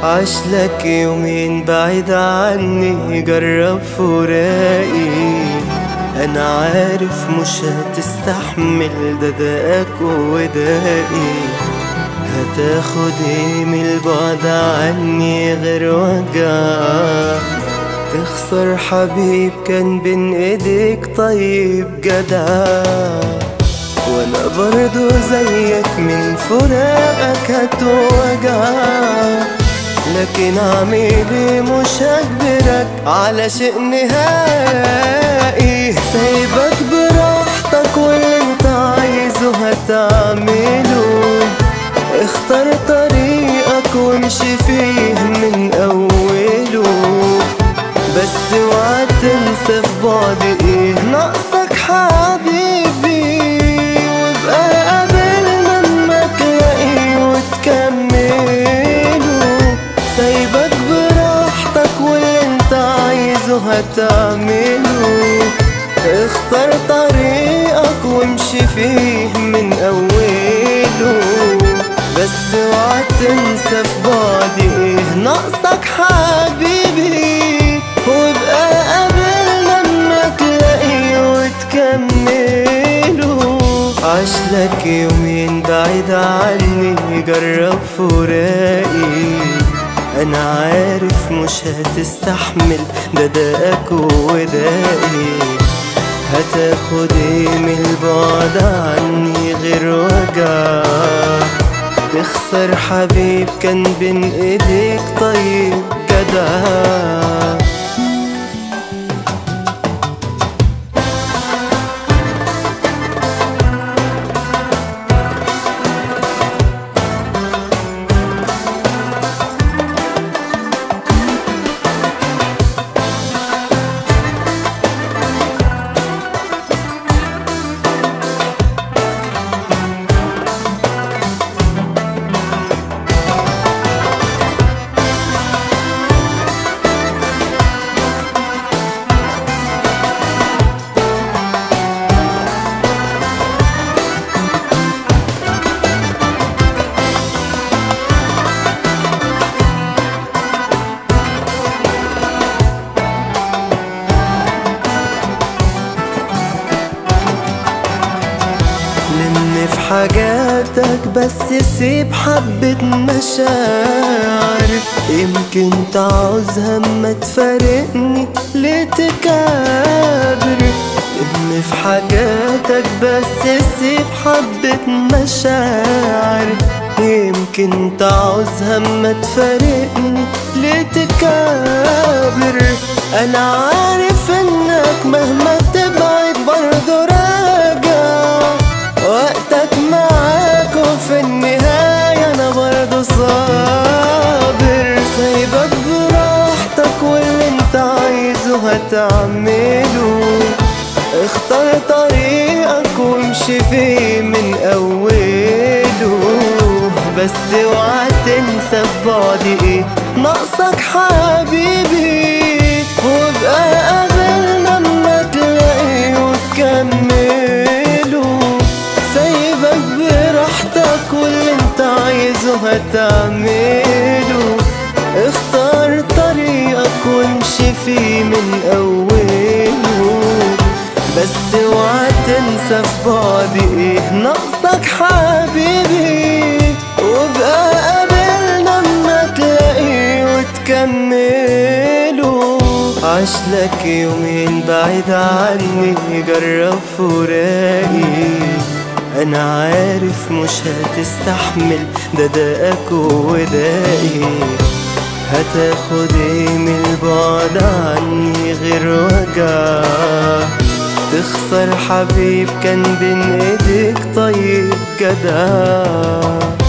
عشلك يومين بعيد عني جرب فراقي انا عارف مش هتستحمل ده دقاك ودائي هتاخد ايه من البعد عني غير وجع تخسر حبيب كان بين ايديك طيب جدع وانا برضو زيك من فراقك هتوجع لكن اعمل ايه مش هجبرك على شيء نهائي سايبك براحتك واللي انت عايزه هتعمله اختار طريقك وامشي فيه من اوله بس اوعى تنسى في بعد ايه ناقصك حبيبي وابقى قابلنا اما تلاقيه وتكمله سايبك براحتك واللي انت عايزه هتعمله اختار طريقك وامشي فيه من اوله بس اوعى تنسى في بعدي ايه ناقصك حبيبي وابقى قابلنا اما تلاقيه وتكمله عشلك يومين بعيد عني جرب فراقي انا عارف مش هتستحمل ده دقاك ودائي هتاخد ايه من البعد عني غير وجع تخسر حبيب كان بين ايديك طيب جدع لم في حاجاتك بس سيب حبة مشاعر يمكن تعوزها اما تفارقني ليه تكابر لم في حاجاتك بس سيب حبة مشاعر يمكن تعوزها اما تفارقني ليه تكابر انا عارف انك مهما تبعد برضه راجع وقتك معاك وفي النهاية أنا برضه صابر سايبك براحتك واللي انت عايزه هتعمله اختار طريقك وامشي فيه من أوله بس اوعى تنسى في بعدي ايه ناقصك حبيبي وابقى قابلنا اما تلاقيه وتكمله سايبك براحتك واللي انت عايزه هتعمله اختار طريقك وامشي فيه من اوله بس اوعى تنسى في بعدي ايه ناقصك حبيبي وابقى قابلنا اما تلاقيه وتكمله عشلك يومين بعيد عني جرب فراقي انا عارف مش هتستحمل ده دقاك ودائي هتاخد ايه من البعد عني غير وجع تخسر حبيب كان بين ايديك طيب جدع